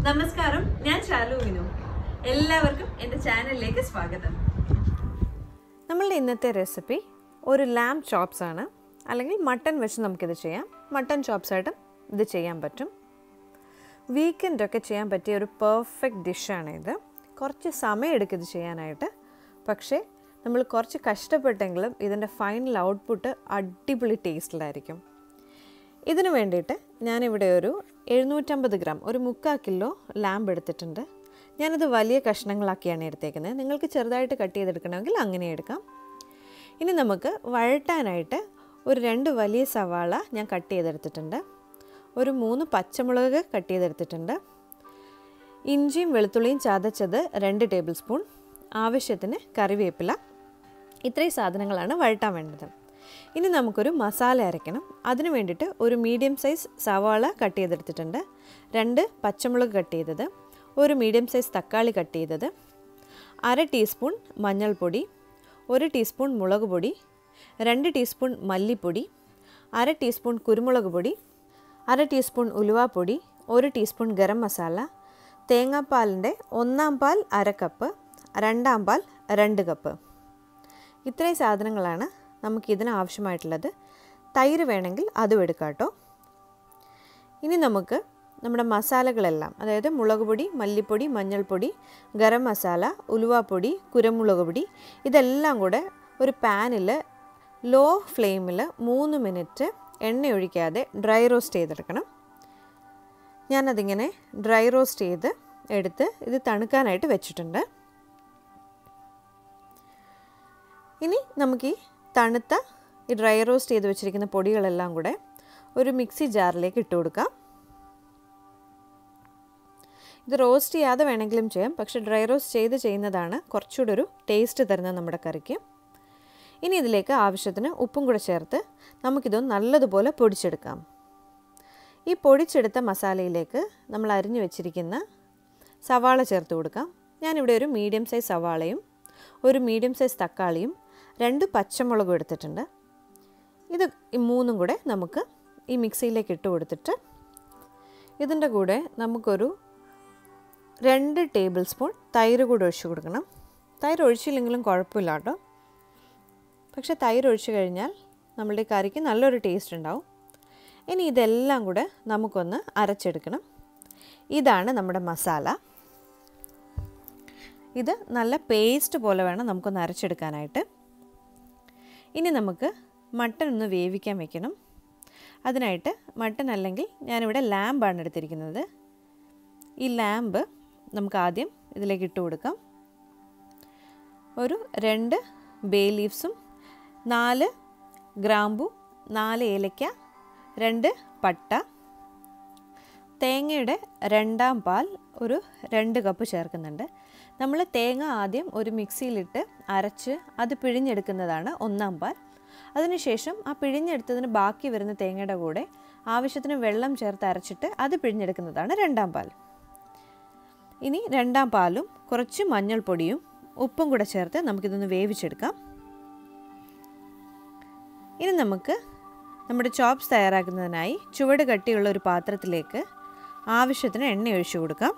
നമസ്കാരം ഞാൻ ശാലു വിനു എല്ലാവർക്കും എൻ്റെ ചാനലിലേക്ക് സ്വാഗതം നമ്മളുടെ ഇന്നത്തെ റെസിപ്പി ഒരു ലാം ചോപ്സ് ആണ് അല്ലെങ്കിൽ മട്ടൺ വെച്ച് നമുക്കിത് ചെയ്യാം മട്ടൺ ചോപ്സ് ആയിട്ടും ഇത് ചെയ്യാൻ പറ്റും വീക്കെൻഡൊക്കെ ചെയ്യാൻ പറ്റിയ ഒരു പെർഫെക്റ്റ് ഡിഷാണ് ഇത് കുറച്ച് സമയം എടുക്കും ഇത് ചെയ്യാനായിട്ട് പക്ഷേ നമ്മൾ കുറച്ച് കഷ്ടപ്പെട്ടെങ്കിലും ഇതിൻ്റെ ഫൈനൽ ഔട്ട്പുട്ട് അടിപൊളി ടേസ്റ്റിലായിരിക്കും ഇതിന് വേണ്ടിയിട്ട് ഞാനിവിടെ ഒരു എഴുന്നൂറ്റമ്പത് ഗ്രാം ഒരു മുക്കാൽ കിലോ ലാമ്പ് എടുത്തിട്ടുണ്ട് ഞാനിത് വലിയ കഷ്ണങ്ങളാക്കിയാണ് എടുത്തേക്കുന്നത് നിങ്ങൾക്ക് ചെറുതായിട്ട് കട്ട് ചെയ്തെടുക്കണമെങ്കിൽ അങ്ങനെ എടുക്കാം ഇനി നമുക്ക് വഴട്ടാനായിട്ട് ഒരു രണ്ട് വലിയ സവാള ഞാൻ കട്ട് ചെയ്തെടുത്തിട്ടുണ്ട് ഒരു മൂന്ന് പച്ചമുളക് കട്ട് ചെയ്തെടുത്തിട്ടുണ്ട് ഇഞ്ചിയും വെളുത്തുള്ളിയും ചതച്ചത് രണ്ട് ടേബിൾ സ്പൂൺ ആവശ്യത്തിന് കറിവേപ്പില ഇത്രയും സാധനങ്ങളാണ് വഴട്ടാൻ വേണ്ടത് ഇനി നമുക്കൊരു മസാല അരയ്ക്കണം അതിന് വേണ്ടിയിട്ട് ഒരു മീഡിയം സൈസ് സവാള കട്ട് ചെയ്തെടുത്തിട്ടുണ്ട് രണ്ട് പച്ചമുളക് കട്ട് ചെയ്തത് ഒരു മീഡിയം സൈസ് തക്കാളി കട്ട് ചെയ്തത് അര ടീസ്പൂൺ മഞ്ഞൾപ്പൊടി ഒരു ടീസ്പൂൺ മുളക് പൊടി രണ്ട് ടീസ്പൂൺ മല്ലിപ്പൊടി അര ടീസ്പൂൺ കുരുമുളക് പൊടി അര ടീസ്പൂൺ ഉലുവാപ്പൊടി ഒരു ടീസ്പൂൺ ഗരം മസാല തേങ്ങാപ്പാലിൻ്റെ ഒന്നാം പാൽ അര കപ്പ് രണ്ടാം പാൽ രണ്ട് കപ്പ് ഇത്രയും സാധനങ്ങളാണ് നമുക്ക് ഇതിന് ആവശ്യമായിട്ടുള്ളത് തൈര് വേണമെങ്കിൽ അതും എടുക്കാം കേട്ടോ ഇനി നമുക്ക് നമ്മുടെ മസാലകളെല്ലാം അതായത് മുളക് പൊടി മല്ലിപ്പൊടി മഞ്ഞൾപ്പൊടി ഗരം മസാല ഉലുവാപ്പൊടി കുരുമുളക് പൊടി ഇതെല്ലാം കൂടെ ഒരു പാനിൽ ലോ ഫ്ലെയിമിൽ മൂന്ന് മിനിറ്റ് എണ്ണ ഒഴിക്കാതെ ഡ്രൈ റോസ്റ്റ് ചെയ്തെടുക്കണം ഞാനതിങ്ങനെ ഡ്രൈ റോസ്റ്റ് ചെയ്ത് എടുത്ത് ഇത് തണുക്കാനായിട്ട് വെച്ചിട്ടുണ്ട് ഇനി നമുക്ക് ഈ തണുത്ത ഈ ഡ്രൈ റോസ്റ്റ് ചെയ്ത് വെച്ചിരിക്കുന്ന പൊടികളെല്ലാം കൂടെ ഒരു മിക്സി ജാറിലേക്ക് ഇട്ട് കൊടുക്കാം ഇത് റോസ്റ്റ് ചെയ്യാതെ വേണമെങ്കിലും ചെയ്യാം പക്ഷേ ഡ്രൈ റോസ്റ്റ് ചെയ്ത് ചെയ്യുന്നതാണ് കുറച്ചുകൂടെ ഒരു ടേസ്റ്റ് തരുന്നത് നമ്മുടെ കറിക്ക് ഇനി ഇതിലേക്ക് ആവശ്യത്തിന് ഉപ്പും കൂടെ ചേർത്ത് നമുക്കിതൊന്ന് നല്ലതുപോലെ പൊടിച്ചെടുക്കാം ഈ പൊടിച്ചെടുത്ത മസാലയിലേക്ക് നമ്മൾ അരിഞ്ഞു വെച്ചിരിക്കുന്ന സവാള ചേർത്ത് കൊടുക്കാം ഞാനിവിടെ ഒരു മീഡിയം സൈസ് സവാളയും ഒരു മീഡിയം സൈസ് തക്കാളിയും രണ്ട് പച്ചമുളകും എടുത്തിട്ടുണ്ട് ഇത് ഈ മൂന്നും കൂടെ നമുക്ക് ഈ മിക്സിയിലേക്ക് ഇട്ട് കൊടുത്തിട്ട് ഇതിൻ്റെ കൂടെ നമുക്കൊരു രണ്ട് ടേബിൾ സ്പൂൺ തൈര് കൂടെ ഒഴിച്ച് കൊടുക്കണം തൈര് ഒഴിച്ചില്ലെങ്കിലും കുഴപ്പമില്ല കേട്ടോ പക്ഷേ തൈര് ഒഴിച്ച് കഴിഞ്ഞാൽ നമ്മളുടെ കറിക്ക് നല്ലൊരു ടേസ്റ്റ് ഉണ്ടാവും ഇനി ഇതെല്ലാം കൂടെ നമുക്കൊന്ന് അരച്ചെടുക്കണം ഇതാണ് നമ്മുടെ മസാല ഇത് നല്ല പേസ്റ്റ് പോലെ വേണം നമുക്കൊന്ന് അരച്ചെടുക്കാനായിട്ട് ഇനി നമുക്ക് മട്ടൺ ഒന്ന് വേവിക്കാൻ വെക്കണം അതിനായിട്ട് മട്ടൺ അല്ലെങ്കിൽ ഞാനിവിടെ ലാമ്പാണ് എടുത്തിരിക്കുന്നത് ഈ ലാമ്പ് നമുക്ക് ആദ്യം ഇതിലേക്ക് ഇട്ട് കൊടുക്കാം ഒരു രണ്ട് ബേ ലീവ്സും നാല് ഗ്രാമ്പു നാല് ഏലക്ക രണ്ട് പട്ട തേങ്ങയുടെ രണ്ടാം പാൽ ഒരു രണ്ട് കപ്പ് ചേർക്കുന്നുണ്ട് നമ്മൾ തേങ്ങ ആദ്യം ഒരു മിക്സിയിലിട്ട് അരച്ച് അത് പിഴിഞ്ഞെടുക്കുന്നതാണ് ഒന്നാം പാൽ അതിനുശേഷം ആ പിഴിഞ്ഞെടുത്തതിന് ബാക്കി വരുന്ന തേങ്ങയുടെ കൂടെ ആവശ്യത്തിന് വെള്ളം ചേർത്ത് അരച്ചിട്ട് അത് പിഴിഞ്ഞെടുക്കുന്നതാണ് രണ്ടാം പാൽ ഇനി രണ്ടാം പാലും കുറച്ച് മഞ്ഞൾപ്പൊടിയും ഉപ്പും കൂടെ ചേർത്ത് നമുക്കിതൊന്ന് വേവിച്ചെടുക്കാം ഇനി നമുക്ക് നമ്മുടെ ചോപ്സ് തയ്യാറാക്കുന്നതിനായി ചുവട് കട്ടിയുള്ള ഒരു പാത്രത്തിലേക്ക് ആവശ്യത്തിന് എണ്ണ ഒഴിച്ചു കൊടുക്കാം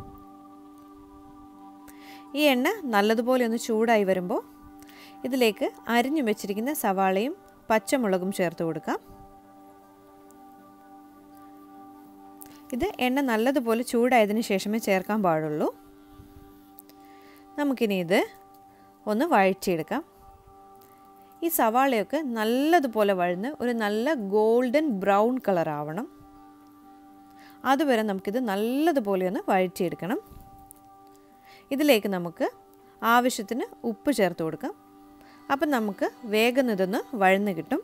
ഈ എണ്ണ നല്ലതുപോലെ ഒന്ന് ചൂടായി വരുമ്പോൾ ഇതിലേക്ക് അരിഞ്ഞു വെച്ചിരിക്കുന്ന സവാളയും പച്ചമുളകും ചേർത്ത് കൊടുക്കാം ഇത് എണ്ണ നല്ലതുപോലെ ചൂടായതിന് ശേഷമേ ചേർക്കാൻ പാടുള്ളൂ നമുക്കിനി ഇത് ഒന്ന് വഴറ്റിയെടുക്കാം ഈ സവാളയൊക്കെ നല്ലതുപോലെ വഴന്ന് ഒരു നല്ല ഗോൾഡൻ ബ്രൗൺ കളർ ആവണം അതുവരെ നമുക്കിത് നല്ലതുപോലെ ഒന്ന് വഴറ്റിയെടുക്കണം ഇതിലേക്ക് നമുക്ക് ആവശ്യത്തിന് ഉപ്പ് ചേർത്ത് കൊടുക്കാം അപ്പം നമുക്ക് വേഗം ഇതൊന്ന് വഴന്ന് കിട്ടും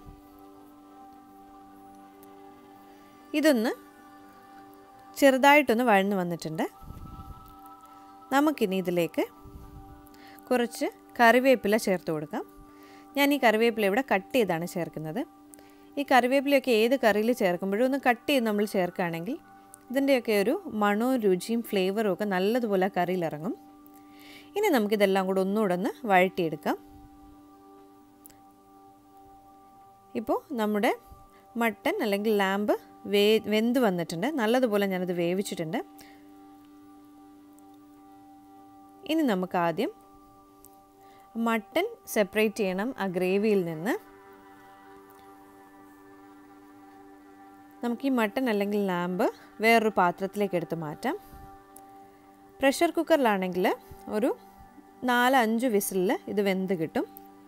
ഇതൊന്ന് ചെറുതായിട്ടൊന്ന് വഴന്ന് വന്നിട്ടുണ്ട് നമുക്കിനി ഇതിലേക്ക് കുറച്ച് കറിവേപ്പില ചേർത്ത് കൊടുക്കാം ഞാൻ ഈ കറിവേപ്പില ഇവിടെ കട്ട് ചെയ്താണ് ചേർക്കുന്നത് ഈ കറിവേപ്പിലയൊക്കെ ഏത് കറിയിൽ ചേർക്കുമ്പോഴും ഒന്ന് കട്ട് ചെയ്ത് നമ്മൾ ചേർക്കുകയാണെങ്കിൽ ഇതിൻ്റെയൊക്കെ ഒരു മണവും രുചിയും ഫ്ലേവറും ഒക്കെ നല്ലതുപോലെ ആ കറിയിൽ ഇറങ്ങും ഇനി നമുക്കിതെല്ലാം കൂടെ ഒന്നുകൂടെ ഒന്ന് വഴറ്റിയെടുക്കാം ഇപ്പോൾ നമ്മുടെ മട്ടൻ അല്ലെങ്കിൽ ലാമ്പ് വേ വെന്ത് വന്നിട്ടുണ്ട് നല്ലതുപോലെ ഞാനത് വേവിച്ചിട്ടുണ്ട് ഇനി നമുക്ക് ആദ്യം മട്ടൺ സെപ്പറേറ്റ് ചെയ്യണം ആ ഗ്രേവിയിൽ നിന്ന് നമുക്ക് ഈ മട്ടൺ അല്ലെങ്കിൽ ലാമ്പ് വേറൊരു പാത്രത്തിലേക്ക് എടുത്ത് മാറ്റാം പ്രഷർ കുക്കറിലാണെങ്കിൽ ഒരു നാല് അഞ്ച് വിസിലിൽ ഇത് വെന്ത് കിട്ടും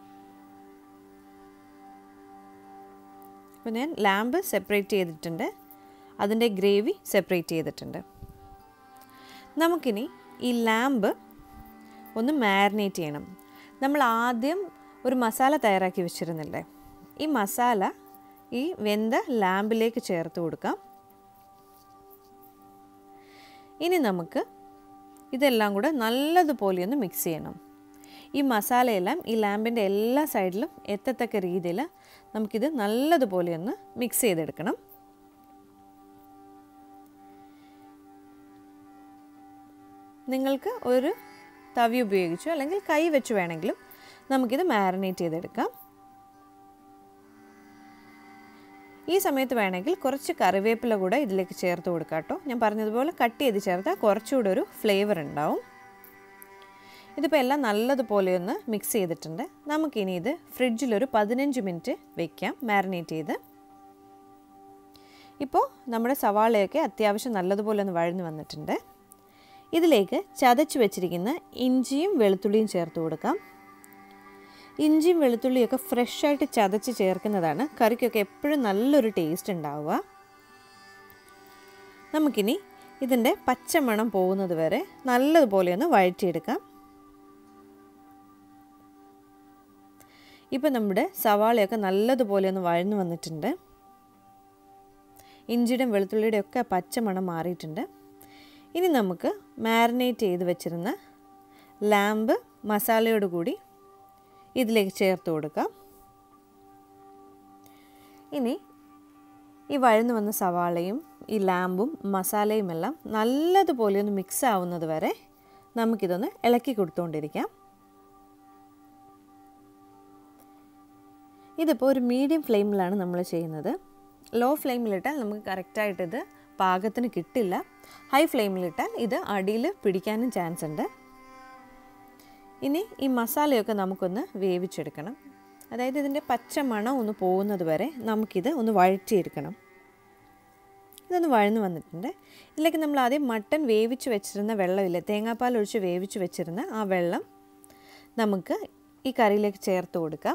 അപ്പോൾ ഞാൻ ലാമ്പ് സെപ്പറേറ്റ് ചെയ്തിട്ടുണ്ട് അതിൻ്റെ ഗ്രേവി സെപ്പറേറ്റ് ചെയ്തിട്ടുണ്ട് നമുക്കിനി ഈ ലാമ്പ് ഒന്ന് മാരിനേറ്റ് ചെയ്യണം നമ്മൾ ആദ്യം ഒരു മസാല തയ്യാറാക്കി വെച്ചിരുന്നില്ലേ ഈ മസാല ഈ വെന്ത ലാമ്പിലേക്ക് ചേർത്ത് കൊടുക്കാം ഇനി നമുക്ക് ഇതെല്ലാം കൂടെ നല്ലതുപോലെ ഒന്ന് മിക്സ് ചെയ്യണം ഈ മസാലയെല്ലാം ഈ ലാമ്പിൻ്റെ എല്ലാ സൈഡിലും എത്തത്തക്ക രീതിയിൽ നമുക്കിത് നല്ലതുപോലെ ഒന്ന് മിക്സ് ചെയ്തെടുക്കണം നിങ്ങൾക്ക് ഒരു തവി ഉപയോഗിച്ചോ അല്ലെങ്കിൽ കൈ വെച്ച് വേണമെങ്കിലും നമുക്കിത് മാരിനേറ്റ് ചെയ്തെടുക്കാം ഈ സമയത്ത് വേണമെങ്കിൽ കുറച്ച് കറിവേപ്പില കൂടെ ഇതിലേക്ക് ചേർത്ത് കൊടുക്കാം കേട്ടോ ഞാൻ പറഞ്ഞതുപോലെ കട്ട് ചെയ്ത് ചേർത്താൽ കുറച്ചുകൂടെ ഒരു ഫ്ലേവർ ഉണ്ടാവും ഇതിപ്പോൾ എല്ലാം നല്ലതുപോലെ ഒന്ന് മിക്സ് ചെയ്തിട്ടുണ്ട് നമുക്കിനി ഇത് ഫ്രിഡ്ജിലൊരു പതിനഞ്ച് മിനിറ്റ് വെക്കാം മാരിനേറ്റ് ചെയ്ത് ഇപ്പോൾ നമ്മുടെ സവാളയൊക്കെ അത്യാവശ്യം നല്ലതുപോലെ ഒന്ന് വഴന്നു വന്നിട്ടുണ്ട് ഇതിലേക്ക് ചതച്ച് വെച്ചിരിക്കുന്ന ഇഞ്ചിയും വെളുത്തുള്ളിയും ചേർത്ത് കൊടുക്കാം ഇഞ്ചിയും വെളുത്തുള്ളിയൊക്കെ ഫ്രഷായിട്ട് ചതച്ച് ചേർക്കുന്നതാണ് കറിക്കൊക്കെ എപ്പോഴും നല്ലൊരു ടേസ്റ്റ് ഉണ്ടാവുക നമുക്കിനി ഇതിൻ്റെ പച്ചമണം പോകുന്നത് വരെ നല്ലതുപോലെ ഒന്ന് വഴറ്റിയെടുക്കാം ഇപ്പം നമ്മുടെ സവാളയൊക്കെ നല്ലതുപോലെ ഒന്ന് വഴന്നു വന്നിട്ടുണ്ട് ഇഞ്ചിയുടെയും വെളുത്തുള്ളിയുടെയും ഒക്കെ പച്ചമണം മാറിയിട്ടുണ്ട് ഇനി നമുക്ക് മാരിനേറ്റ് ചെയ്ത് വെച്ചിരുന്ന ലാമ്പ് മസാലയോട് കൂടി ഇതിലേക്ക് ചേർത്ത് കൊടുക്കാം ഇനി ഈ വഴന്നു വന്ന സവാളയും ഈ ലാമ്പും മസാലയും എല്ലാം നല്ലതുപോലെ ഒന്ന് മിക്സ് ആവുന്നത് വരെ നമുക്കിതൊന്ന് ഇളക്കി കൊടുത്തുകൊണ്ടിരിക്കാം ഇതിപ്പോൾ ഒരു മീഡിയം ഫ്ലെയിമിലാണ് നമ്മൾ ചെയ്യുന്നത് ലോ ഫ്ലെയിമിലിട്ടാൽ നമുക്ക് കറക്റ്റായിട്ട് ഇത് പാകത്തിന് കിട്ടില്ല ഹൈ ഫ്ലെയിമിലിട്ടാൽ ഇത് അടിയിൽ പിടിക്കാനും ചാൻസ് ഉണ്ട് ഇനി ഈ മസാലയൊക്കെ നമുക്കൊന്ന് വേവിച്ചെടുക്കണം അതായത് ഇതിൻ്റെ പച്ച മണം ഒന്ന് പോകുന്നത് വരെ നമുക്കിത് ഒന്ന് വഴറ്റിയെടുക്കണം ഇതൊന്ന് വഴന്ന് വന്നിട്ടുണ്ട് ഇതിലേക്ക് നമ്മൾ ആദ്യം മട്ടൻ വേവിച്ച് വെച്ചിരുന്ന വെള്ളമില്ല തേങ്ങാപ്പാൽ ഒഴിച്ച് വേവിച്ച് വെച്ചിരുന്ന ആ വെള്ളം നമുക്ക് ഈ കറിയിലേക്ക് ചേർത്ത് കൊടുക്കാം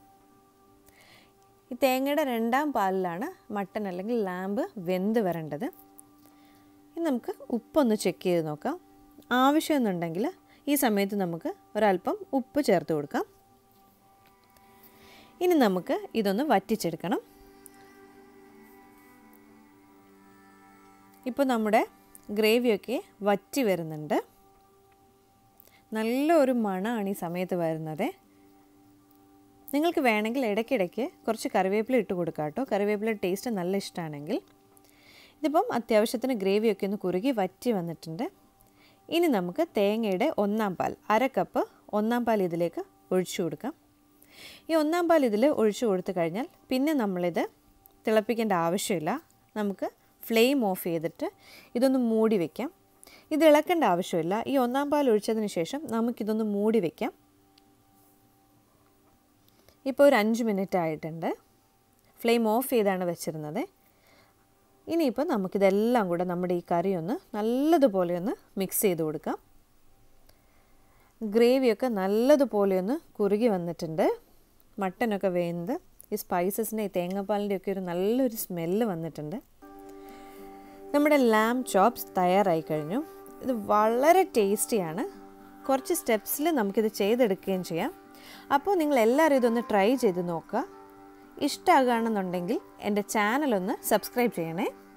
ഈ തേങ്ങയുടെ രണ്ടാം പാലിലാണ് മട്ടൻ അല്ലെങ്കിൽ ലാമ്പ് വെന്ത് വരേണ്ടത് ഇനി നമുക്ക് ഉപ്പൊന്ന് ചെക്ക് ചെയ്ത് നോക്കാം ആവശ്യമെന്നുണ്ടെങ്കിൽ ഈ സമയത്ത് നമുക്ക് ഒരല്പം ഉപ്പ് ചേർത്ത് കൊടുക്കാം ഇനി നമുക്ക് ഇതൊന്ന് വറ്റിച്ചെടുക്കണം ഇപ്പോൾ നമ്മുടെ ഗ്രേവിയൊക്കെ വറ്റി വരുന്നുണ്ട് നല്ലൊരു മണമാണ് ഈ സമയത്ത് വരുന്നത് നിങ്ങൾക്ക് വേണമെങ്കിൽ ഇടയ്ക്കിടയ്ക്ക് കുറച്ച് കറിവേപ്പില ഇട്ട് കൊടുക്കാം കേട്ടോ കറിവേപ്പില ടേസ്റ്റ് നല്ല ഇഷ്ടമാണെങ്കിൽ ഇതിപ്പം അത്യാവശ്യത്തിന് ഗ്രേവിയൊക്കെ ഒന്ന് കുറുകി വറ്റി വന്നിട്ടുണ്ട് ഇനി നമുക്ക് തേങ്ങയുടെ ഒന്നാം പാൽ അര കപ്പ് ഒന്നാം പാൽ ഇതിലേക്ക് ഒഴിച്ചു കൊടുക്കാം ഈ ഒന്നാം പാൽ ഇതിൽ ഒഴിച്ചു കൊടുത്തു കഴിഞ്ഞാൽ പിന്നെ നമ്മളിത് തിളപ്പിക്കേണ്ട ആവശ്യമില്ല നമുക്ക് ഫ്ലെയിം ഓഫ് ചെയ്തിട്ട് ഇതൊന്ന് മൂടി വയ്ക്കാം ഇത് ഇളക്കേണ്ട ആവശ്യമില്ല ഈ ഒന്നാം പാൽ ഒഴിച്ചതിന് ശേഷം നമുക്കിതൊന്ന് മൂടി വയ്ക്കാം ഇപ്പോൾ ഒരു അഞ്ച് മിനിറ്റ് ആയിട്ടുണ്ട് ഫ്ലെയിം ഓഫ് ചെയ്താണ് വെച്ചിരുന്നത് ഇനിയിപ്പോൾ നമുക്കിതെല്ലാം കൂടെ നമ്മുടെ ഈ കറി ഒന്ന് നല്ലതുപോലെ ഒന്ന് മിക്സ് ചെയ്ത് കൊടുക്കാം ഗ്രേവിയൊക്കെ നല്ലതുപോലെ ഒന്ന് കുറുകി വന്നിട്ടുണ്ട് മട്ടനൊക്കെ വേന്ത് ഈ സ്പൈസസിൻ്റെ ഈ തേങ്ങാപ്പാലിൻ്റെ ഒക്കെ ഒരു നല്ലൊരു സ്മെല്ല് വന്നിട്ടുണ്ട് നമ്മുടെ ലാം ചോപ്സ് തയ്യാറായി കഴിഞ്ഞു ഇത് വളരെ ടേസ്റ്റിയാണ് കുറച്ച് സ്റ്റെപ്സിൽ നമുക്കിത് ചെയ്തെടുക്കുകയും ചെയ്യാം അപ്പോൾ നിങ്ങൾ എല്ലാവരും ഇതൊന്ന് ട്രൈ ചെയ്ത് നോക്കുക ഇഷ്ടമാകുകയാണെന്നുണ്ടെങ്കിൽ എൻ്റെ ചാനലൊന്ന് സബ്സ്ക്രൈബ് ചെയ്യണേ